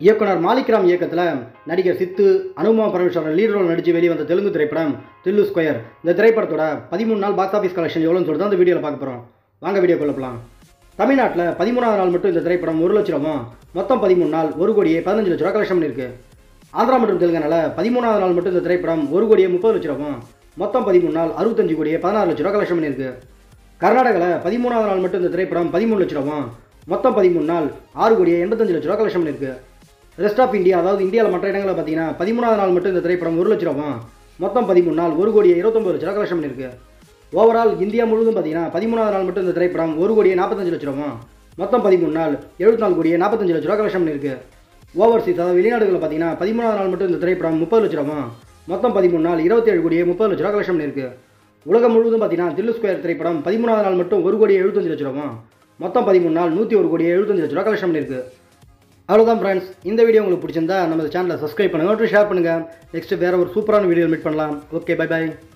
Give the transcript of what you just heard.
இயக்குனர் மாலிக்ராம் இயக்கத்தில் நடிகர் சித்து அனுபமா பரமேஸ்வரன் லீட் ரோல் நடித்து வெளிவந்த தெலுங்கு திரைப்படம் தில்லு ஸ்கொயர் இந்த திரைப்படத்தோட பதிமூணு நாள் பாக்ஸ் ஆஃபீஸ் கலெக்ஷன் எவ்வளோன்னு சொல்லிட்டு தான் இந்த வீடியோவில் பார்க்க போகிறோம் வாங்க வீடியோ கொள்ளப்பலாம் தமிழ்நாட்டில் பதிமூணாவது நாள் மட்டும் இந்த திரைப்படம் ஒரு லட்ச ரூபாவும் மொத்தம் பதிமூணு நாள் ஒரு கோடியே பதினஞ்சு லட்ச ரூபா கலெக்ஷன் பண்ணியிருக்கு ஆந்திரா மற்றும் தெலுங்கானால பதிமூணாவது நாள் மட்டும் இந்த திரைப்படம் ஒரு கோடியே முப்பது லட்ச ரூபாவும் மொத்தம் பதிமூணு நாள் அறுபத்தஞ்சு கோடியே பதினாறு லட்ச ரூபா கலெக்ஷன் பண்ணியிருக்கு கர்நாடகாவில் பதிமூணாவது நாள் மட்டும் இந்த திரைப்படம் பதிமூணு லட்ச ரூபாவும் மொத்தம் பதிமூணு நாள் ஆறு கோடியே எண்பத்தஞ்சு லட்ச ரூபா கலெக்ஷன் பண்ணியிருக்கு ரெஸ்ட் ஆஃப் இந்தியா அதாவது இந்தியாவில் மற்ற இடங்களில் பார்த்தீங்கன்னா பதிமூணாவது நாள் மட்டும் இந்த திரைப்படம் ஒரு லட்ச ரூபாவும் மொத்தம் பதிமூணு நாள் ஒரு கோடியே இருபத்தொம்பது லட்ச ரூபா கலெக்ஷன் பண்ணியிருக்கு ஓவரால் இந்தியா முழுவதும் பார்த்தீங்கன்னா பதிமூணாவது நாள் மட்டும் இந்த திரைப்படம் ஒரு கோடியே நாற்பத்தஞ்சு லட்ச ரூபாவும் மொத்தம் பதிமூணு நாள் எழுபத்தி நாலு கோடியே நாற்பத்தஞ்சு லட்ச ரூபா கலெக்ஷன் பண்ணியிருக்கு ஓவர்சீஸ் அதாவது வெளிநாடுகளில் பார்த்தீங்கன்னா பதிமூணாவது நாள் மட்டும் இந்த திரைப்படம் முப்பது லட்ச ரூபாவும் மொத்தம் பதிமூணு நாள் இருபத்தேழு கோடியே முப்பது லட்ச ரூபா கலெக்ஷன் பண்ணியிருக்கு உலகம் முழுவதும் பார்த்தீங்கன்னா தில்லு ஸ்கொயர் திரைப்படம் பதிமூணாவது நாள் மட்டும் ஒரு கோடியே எழுபத்தஞ்சு லட்ச ரூபாவும் மொத்தம் பதிமூணு நாள் நூற்றி ஒரு கோடியே எழுபத்தஞ்சு லட்ச ரூபா கலெக்ஷன் பண்ணியிருக்கு அவ்வளோதான் ஃப்ரெண்ட்ஸ் இந்த வீடியோ உங்களுக்கு பிடிச்சிருந்தா நம்ம சேனலை சப்ஸ்கிரைப் பண்ணுங்கள் மற்றும் ஷேர் பண்ணுங்கள் நெக்ஸ்ட் வேறு ஒரு சூப்பரான வீடியோ மீட் பண்ணலாம் ஓகே பை பை